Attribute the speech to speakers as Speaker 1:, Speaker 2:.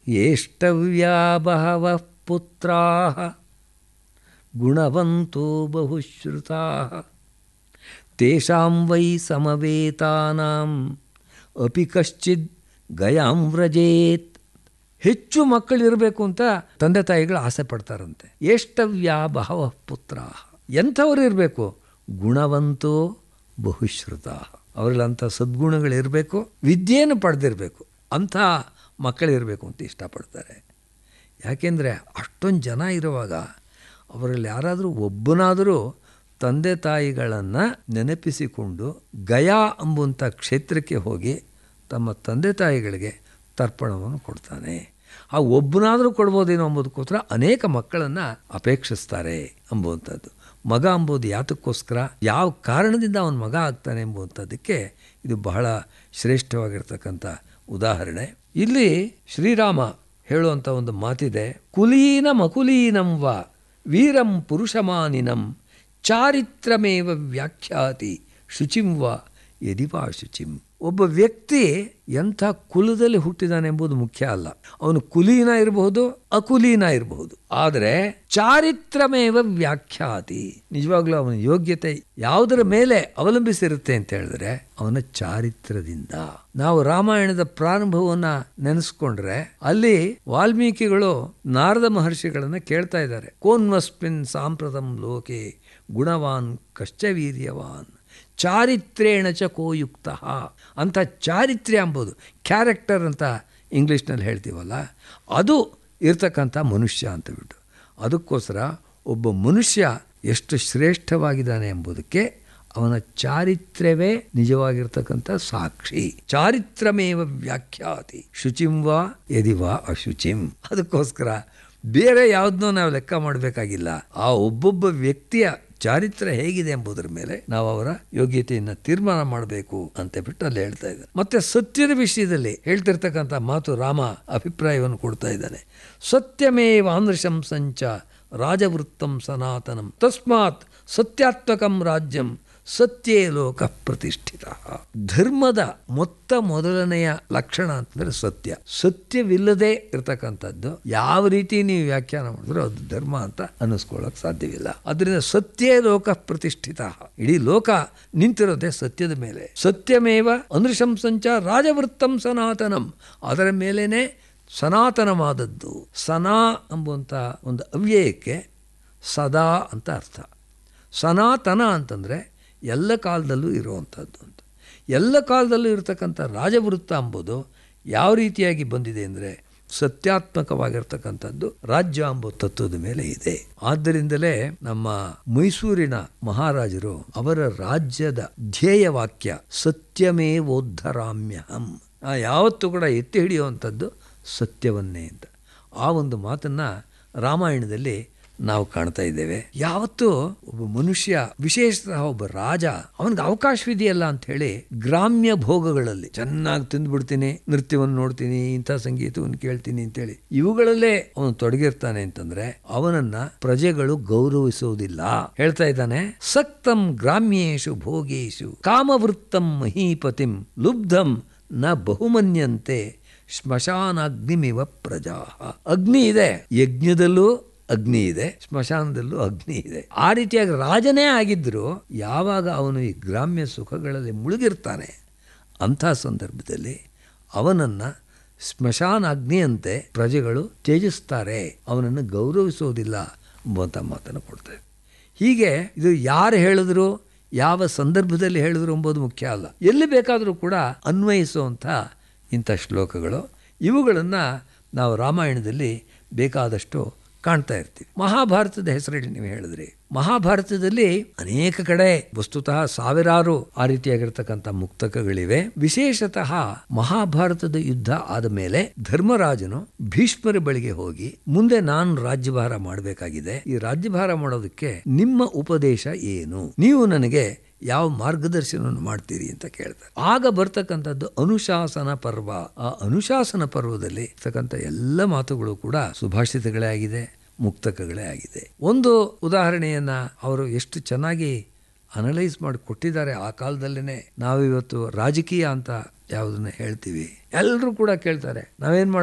Speaker 1: ಏಷ್ಟವ್ಯಾ ಬಹವಃ ಪುತ್ರಾ ಗುಣವಂತೋ ಬಹುಶ್ರುತಾ ತೇಷಾಂ ವೈ ಸಮವೇತಾನಾಂ ಅಪಿ ಕಶ್ಚಿದ್ ಗಯಾಂ ವ್ರಜೇತ್ ಹೆಚ್ಚು ಮಕ್ಕಳಿರಬೇಕು ಅಂತ ತಂದೆ ತಾಯಿಗಳು ಆಸೆ ಪಡ್ತಾರಂತೆ ಎಷ್ಟವ್ಯಾ ಬಹವ ಪುತ್ರ ಎಂಥವ್ರು ಇರಬೇಕು ಗುಣವಂತೋ ಬಹುಶ್ರುತ ಅವರಲ್ಲಿ ಅಂಥ ಸದ್ಗುಣಗಳಿರಬೇಕು ವಿದ್ಯೆಯನ್ನು ಪಡೆದಿರಬೇಕು ಅಂಥ ಮಕ್ಕಳಿರಬೇಕು ಅಂತ ಇಷ್ಟಪಡ್ತಾರೆ ಯಾಕೆಂದರೆ ಅಷ್ಟೊಂದು ಜನ ಇರುವಾಗ ಅವರಲ್ಲಿ ಯಾರಾದರೂ ಒಬ್ಬನಾದರೂ ತಂದೆ ತಾಯಿಗಳನ್ನು ನೆನಪಿಸಿಕೊಂಡು ಗಯಾ ಎಂಬುವಂಥ ಕ್ಷೇತ್ರಕ್ಕೆ ಹೋಗಿ ತಮ್ಮ ತಂದೆ ತಾಯಿಗಳಿಗೆ ತರ್ಪಣವನ್ನು ಕೊಡ್ತಾನೆ ಆ ಒಬ್ಬನಾದರೂ ಕೊಡ್ಬೋದೇನೋ ಅಂಬೋದಕ್ಕೋಸ್ಕರ ಅನೇಕ ಮಕ್ಕಳನ್ನು ಅಪೇಕ್ಷಿಸ್ತಾರೆ ಎಂಬುವಂಥದ್ದು ಮಗ ಅಂಬೋದು ಯಾತಕ್ಕೋಸ್ಕರ ಯಾವ ಕಾರಣದಿಂದ ಅವನ ಮಗ ಆಗ್ತಾನೆ ಎಂಬುವಂಥದ್ದಕ್ಕೆ ಇದು ಬಹಳ ಶ್ರೇಷ್ಠವಾಗಿರ್ತಕ್ಕಂಥ ಉದಾಹರಣೆ ಇಲ್ಲಿ ಶ್ರೀರಾಮ ಹೇಳುವಂಥ ಒಂದು ಮಾತಿದೆ ಕುಲೀನ ಮಕುಲೀನಂ ವ ವೀರಂ ಪುರುಷಮಾನಿನಂ ಚಾರಿತ್ರಮೇವ ವ್ಯಾಖ್ಯಾತಿ ಶುಚಿಂ ವ ಯದಿವಾ ಶುಚಿಂ ಒಬ್ಬ ವ್ಯಕ್ತಿ ಎಂಥ ಕುಲದಲ್ಲಿ ಹುಟ್ಟಿದಾನೆ ಎಂಬುದು ಮುಖ್ಯ ಅಲ್ಲ ಅವನು ಕುಲೀನ ಇರಬಹುದು ಅಕುಲೀನ ಇರಬಹುದು ಆದರೆ ಚಾರಿತ್ರಮೇವ ವ್ಯಾಖ್ಯಾತಿ ನಿಜವಾಗ್ಲೂ ಅವನ ಯೋಗ್ಯತೆ ಯಾವುದರ ಮೇಲೆ ಅವಲಂಬಿಸಿರುತ್ತೆ ಅಂತ ಹೇಳಿದ್ರೆ ಅವನ ಚಾರಿತ್ರದಿಂದ ನಾವು ರಾಮಾಯಣದ ಪ್ರಾರಂಭವನ್ನ ನೆನೆಸ್ಕೊಂಡ್ರೆ ಅಲ್ಲಿ ವಾಲ್ಮೀಕಿಗಳು ನಾರದ ಮಹರ್ಷಿಗಳನ್ನ ಕೇಳ್ತಾ ಇದ್ದಾರೆ ಕೋನ್ವಸ್ಮಿನ್ ಸಾಂಪ್ರತಂ ಲೋಕೆ ಗುಣವಾನ್ ಕಶ್ಚ ವೀರ್ಯವಾನ್ ಚಾರಿತ್ರೇಣ ಚ ಕೋಯುಕ್ತ ಅಂತ ಚಾರಿತ್ರ್ಯ ಅಂಬೋದು ಕ್ಯಾರೆಕ್ಟರ್ ಅಂತ ಇಂಗ್ಲೀಷ್ನಲ್ಲಿ ಹೇಳ್ತೀವಲ್ಲ ಅದು ಇರ್ತಕ್ಕಂಥ ಮನುಷ್ಯ ಅಂತ ಬಿಟ್ಟು ಅದಕ್ಕೋಸ್ಕರ ಒಬ್ಬ ಮನುಷ್ಯ ಎಷ್ಟು ಶ್ರೇಷ್ಠವಾಗಿದ್ದಾನೆ ಎಂಬುದಕ್ಕೆ ಅವನ ಚಾರಿತ್ರ್ಯವೇ ನಿಜವಾಗಿರ್ತಕ್ಕಂಥ ಸಾಕ್ಷಿ ಚಾರಿತ್ರಮೇವ ವ್ಯಾಖ್ಯಾತಿ ಶುಚಿಂ ವಾ ಯದಿ ವಾ ಅಶುಚಿಂ ಅದಕ್ಕೋಸ್ಕರ ಬೇರೆ ಯಾವುದನ್ನೋ ನಾವು ಲೆಕ್ಕ ಮಾಡಬೇಕಾಗಿಲ್ಲ ಆ ಒಬ್ಬೊಬ್ಬ ವ್ಯಕ್ತಿಯ ಚಾರಿತ್ರ್ಯ ಹೇಗಿದೆ ಎಂಬುದರ ಮೇಲೆ ನಾವು ಅವರ ಯೋಗ್ಯತೆಯನ್ನು ತೀರ್ಮಾನ ಮಾಡಬೇಕು ಅಂತ ಬಿಟ್ಟು ಅಲ್ಲಿ ಹೇಳ್ತಾ ಇದ್ದಾರೆ ಮತ್ತೆ ಸತ್ಯದ ವಿಷಯದಲ್ಲಿ ಹೇಳ್ತಿರ್ತಕ್ಕಂಥ ಮಾತು ರಾಮ ಅಭಿಪ್ರಾಯವನ್ನು ಕೊಡ್ತಾ ಇದ್ದಾನೆ ಸತ್ಯಮೇವ ಆಂಧ್ರಶಂ ಸಂಚ ರಾಜವೃತ್ತಂ ಸನಾತನಂ ತಸ್ಮಾತ್ ಸತ್ಯಾತ್ಮಕಂ ರಾಜ್ಯಂ ಸತ್ಯೇ ಲೋಕ ಪ್ರತಿಷ್ಠಿತ ಧರ್ಮದ ಮೊತ್ತ ಮೊದಲನೆಯ ಲಕ್ಷಣ ಅಂತಂದ್ರೆ ಸತ್ಯ ಸತ್ಯವಿಲ್ಲದೆ ಇರತಕ್ಕಂಥದ್ದು ಯಾವ ರೀತಿ ನೀವು ವ್ಯಾಖ್ಯಾನ ಮಾಡಿದ್ರು ಅದು ಧರ್ಮ ಅಂತ ಅನ್ನಿಸ್ಕೊಳ್ಳೋಕೆ ಸಾಧ್ಯವಿಲ್ಲ ಅದರಿಂದ ಸತ್ಯೇ ಲೋಕ ಪ್ರತಿಷ್ಠಿತ ಇಡೀ ಲೋಕ ನಿಂತಿರೋದೇ ಸತ್ಯದ ಮೇಲೆ ಸತ್ಯಮೇವ ಅನುಶಂಸಂಚ ರಾಜವೃತ್ತಂ ಸನಾತನಂ ಅದರ ಮೇಲೇನೆ ಸನಾತನವಾದದ್ದು ಸನಾ ಎಂಬುವಂಥ ಒಂದು ಅವ್ಯಯಕ್ಕೆ ಸದಾ ಅಂತ ಅರ್ಥ ಸನಾತನ ಅಂತಂದರೆ ಎಲ್ಲ ಕಾಲದಲ್ಲೂ ಇರುವಂಥದ್ದು ಅಂತ ಎಲ್ಲ ಕಾಲದಲ್ಲೂ ಇರತಕ್ಕಂಥ ರಾಜವೃತ್ತ ಎಂಬುದು ಯಾವ ರೀತಿಯಾಗಿ ಬಂದಿದೆ ಅಂದರೆ ಸತ್ಯಾತ್ಮಕವಾಗಿರ್ತಕ್ಕಂಥದ್ದು ರಾಜ್ಯ ಎಂಬ ತತ್ವದ ಮೇಲೆ ಇದೆ ಆದ್ದರಿಂದಲೇ ನಮ್ಮ ಮೈಸೂರಿನ ಮಹಾರಾಜರು ಅವರ ರಾಜ್ಯದ ಧ್ಯೇಯ ವಾಕ್ಯ ಸತ್ಯಮೇವೋದ್ಧರಾಮ್ಯಹಂ ಯಾವತ್ತೂ ಕೂಡ ಎತ್ತಿ ಹಿಡಿಯುವಂಥದ್ದು ಸತ್ಯವನ್ನೇ ಅಂತ ಆ ಒಂದು ಮಾತನ್ನು ರಾಮಾಯಣದಲ್ಲಿ ನಾವು ಕಾಣ್ತಾ ಇದ್ದೇವೆ ಯಾವತ್ತೂ ಒಬ್ಬ ಮನುಷ್ಯ ವಿಶೇಷತಃ ಒಬ್ಬ ರಾಜ ಅವನಿಗೆ ಅವಕಾಶವಿದೆಯಲ್ಲ ಅಂತ ಹೇಳಿ ಗ್ರಾಮ್ಯ ಭೋಗಗಳಲ್ಲಿ ಚೆನ್ನಾಗಿ ತಿಂದ್ಬಿಡ್ತೀನಿ ನೃತ್ಯವನ್ನು ನೋಡ್ತೀನಿ ಇಂಥ ಸಂಗೀತವನ್ನು ಕೇಳ್ತೀನಿ ಅಂತೇಳಿ ಇವುಗಳಲ್ಲೇ ಅವನು ತೊಡಗಿರ್ತಾನೆ ಅಂತಂದ್ರೆ ಅವನನ್ನ ಪ್ರಜೆಗಳು ಗೌರವಿಸುವುದಿಲ್ಲ ಹೇಳ್ತಾ ಇದ್ದಾನೆ ಸಕ್ತಂ ಗ್ರಾಮ್ಯೇಶು ಭೋಗೇಶು ಕಾಮವೃತ್ತಂ ಮಹೀಪತಿಂ ಲುಬ್ಧಂ ನ ಬಹುಮನ್ಯಂತೆ ಸ್ಮಶಾನಾಗ್ನಿಮಿವ ಪ್ರಜಾ ಅಗ್ನಿ ಇದೆ ಯಜ್ಞದಲ್ಲೂ ಅಗ್ನಿ ಇದೆ ಸ್ಮಶಾನದಲ್ಲೂ ಅಗ್ನಿ ಇದೆ ಆ ರೀತಿಯಾಗಿ ರಾಜನೇ ಆಗಿದ್ದರೂ ಯಾವಾಗ ಅವನು ಈ ಗ್ರಾಮ್ಯ ಸುಖಗಳಲ್ಲಿ ಮುಳುಗಿರ್ತಾನೆ ಅಂಥ ಸಂದರ್ಭದಲ್ಲಿ ಅವನನ್ನು ಸ್ಮಶಾನ ಅಗ್ನಿಯಂತೆ ಪ್ರಜೆಗಳು ತ್ಯಜಿಸ್ತಾರೆ ಅವನನ್ನು ಗೌರವಿಸೋದಿಲ್ಲ ಎಂಬುವಂಥ ಮಾತನ್ನು ಕೊಡ್ತಾರೆ ಹೀಗೆ ಇದು ಯಾರು ಹೇಳಿದ್ರು ಯಾವ ಸಂದರ್ಭದಲ್ಲಿ ಹೇಳಿದ್ರು ಎಂಬುದು ಮುಖ್ಯ ಅಲ್ಲ ಎಲ್ಲಿ ಬೇಕಾದರೂ ಕೂಡ ಅನ್ವಯಿಸುವಂಥ ಇಂಥ ಶ್ಲೋಕಗಳು ಇವುಗಳನ್ನು ನಾವು ರಾಮಾಯಣದಲ್ಲಿ ಬೇಕಾದಷ್ಟು ಕಾಣ್ತಾ ಇರ್ತೀವಿ ಮಹಾಭಾರತದ ಹೆಸರಲ್ಲಿ ನೀವು ಹೇಳಿದ್ರಿ ಮಹಾಭಾರತದಲ್ಲಿ ಅನೇಕ ಕಡೆ ವಸ್ತುತಃ ಸಾವಿರಾರು ಆ ರೀತಿಯಾಗಿರ್ತಕ್ಕಂಥ ಮುಕ್ತಕಗಳಿವೆ ವಿಶೇಷತಃ ಮಹಾಭಾರತದ ಯುದ್ಧ ಆದ ಮೇಲೆ ಧರ್ಮರಾಜನು ಭೀಷ್ಮರ ಬಳಿಗೆ ಹೋಗಿ ಮುಂದೆ ನಾನು ರಾಜ್ಯಭಾರ ಮಾಡಬೇಕಾಗಿದೆ ಈ ರಾಜ್ಯಭಾರ ಮಾಡೋದಕ್ಕೆ ನಿಮ್ಮ ಉಪದೇಶ ಏನು ನೀವು ನನಗೆ ಯಾವ ಮಾರ್ಗದರ್ಶನವನ್ನು ಮಾಡ್ತೀರಿ ಅಂತ ಕೇಳ್ತಾರೆ ಆಗ ಬರ್ತಕ್ಕಂಥದ್ದು ಅನುಶಾಸನ ಪರ್ವ ಆ ಅನುಶಾಸನ ಪರ್ವದಲ್ಲಿ ಇರ್ತಕ್ಕಂಥ ಎಲ್ಲ ಮಾತುಗಳು ಕೂಡ ಸುಭಾಷಿತಗಳೇ ಆಗಿದೆ ಮುಕ್ತಕಗಳೇ ಆಗಿದೆ ಒಂದು ಉದಾಹರಣೆಯನ್ನ ಅವರು ಎಷ್ಟು ಚೆನ್ನಾಗಿ ಅನಲೈಸ್ ಮಾಡಿ ಕೊಟ್ಟಿದ್ದಾರೆ ಆ ಕಾಲದಲ್ಲೇ ನಾವಿವತ್ತು ರಾಜಕೀಯ ಅಂತ ಯಾವುದನ್ನ ಹೇಳ್ತೀವಿ ಎಲ್ಲರೂ ಕೂಡ ಕೇಳ್ತಾರೆ ನಾವೇನ್